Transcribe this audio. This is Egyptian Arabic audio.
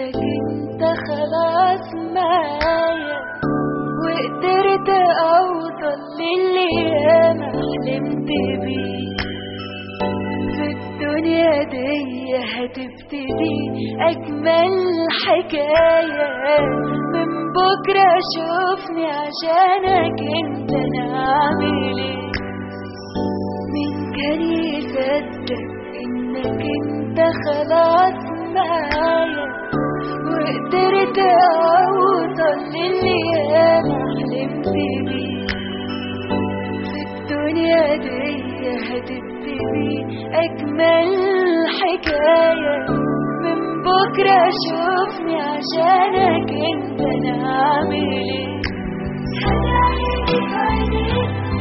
انك انت خلاص معايا وقدرت اوصل للي ياما حلمت بيه في الدنيا دي هتبتدي اجمل حكاية من بكرة شوفني عشانك انت انا عامل ايه مين كان يصدق انك انت خلاص معايا وقدرت اوصل للي انا حلمت بيه في الدنيا دي هتبتدي اجمل حكاية من بكرة شوفني عشانك انت انا عامل ايه هدعي عينيك